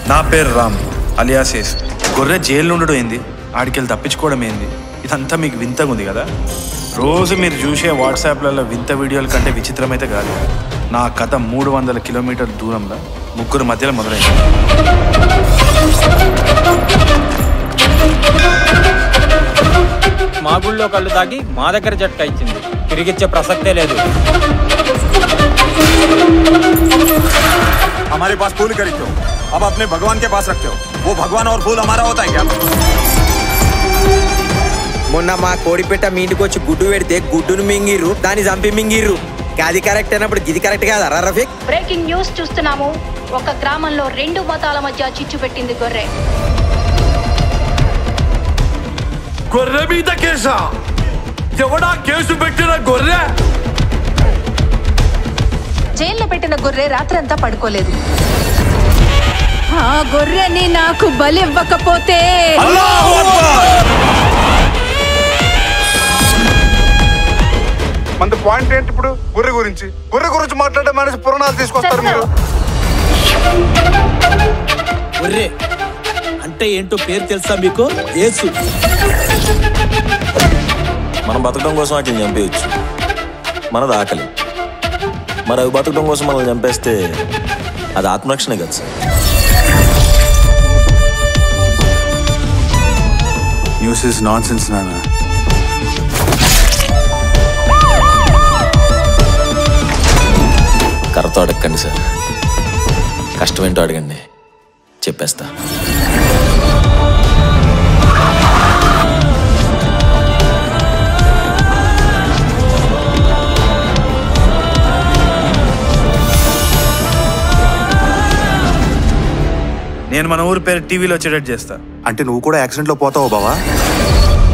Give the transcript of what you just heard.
నా పేరు రామ్ అలియాసేస్ గొర్రె జైలు ఉండడం ఏంది ఆడికెళ్ళి తప్పించుకోవడం ఏంది ఇదంతా మీకు వింతగా ఉంది కదా రోజు మీరు చూసే వాట్సాప్లలో వింత వీడియోల కంటే విచిత్రమైతే కాదు నా కథ మూడు వందల కిలోమీటర్ దూరంలో ముగ్గురు మధ్యలో మొదలైంది మా గుళ్ళో కళ్ళు తాగి మా దగ్గర జట్కా ఇచ్చింది తిరిగిచ్చే ప్రసక్తే లేదు हमारे पास फूल खरीदते हो अब अपने भगवान के पास रखते हो वो भगवान और फूल हमारा होता है क्या మొన్న మా కోడిపెట్ట మీ ఇంటికి వచ్చి గుడ్డు పెడితే గుడ్డును మింగిర్రు దాన్ని చంపి మింగిర్రు అది కరెక్ట్ అయినప్పుడు ఇది కరెక్ట్ కాదా రా రఫీక్ బ్రేకింగ్ న్యూస్ చూస్తున్నాము ఒక గ్రామంలో రెండు మతాల మధ్య చిచ్చు పెట్టింది గొర్రె గొర్రె మీద కేసా ఎవడా కేసు పెట్టిన గొర్రె జైల్లో పెట్టిన గొర్రె రాత్రంతా పడుకోలేదు ఆ గొర్రెని నాకు బలివ్వకపోతే మన పాయింట్ ఏంటి ఇప్పుడు గొర్రె గురించి గొర్రె గురించి మాట్లాడే మనిషి పురాణాలు తీసుకొస్తారు మీరు ఒర్రే అంటే ఏంటో పేరు తెలుసా మీకు యేసు మనం బతకడం కోసం వాటిని చంపేయచ్చు మనది ఆకలి మరి అవి బతకడం కోసం మనల్ని చంపేస్తే అది ఆత్మరక్షణే కదా sir news is nonsense నాన్న కర్రతో అడగండి సార్ కష్టం ఏంటో అడగండి చెప్పేస్తా నేను మన ఊరి పేరు టీవీలో వచ్చేటట్టు చేస్తా అంటే నువ్వు కూడా యాక్సిడెంట్ లో పోతావు బావా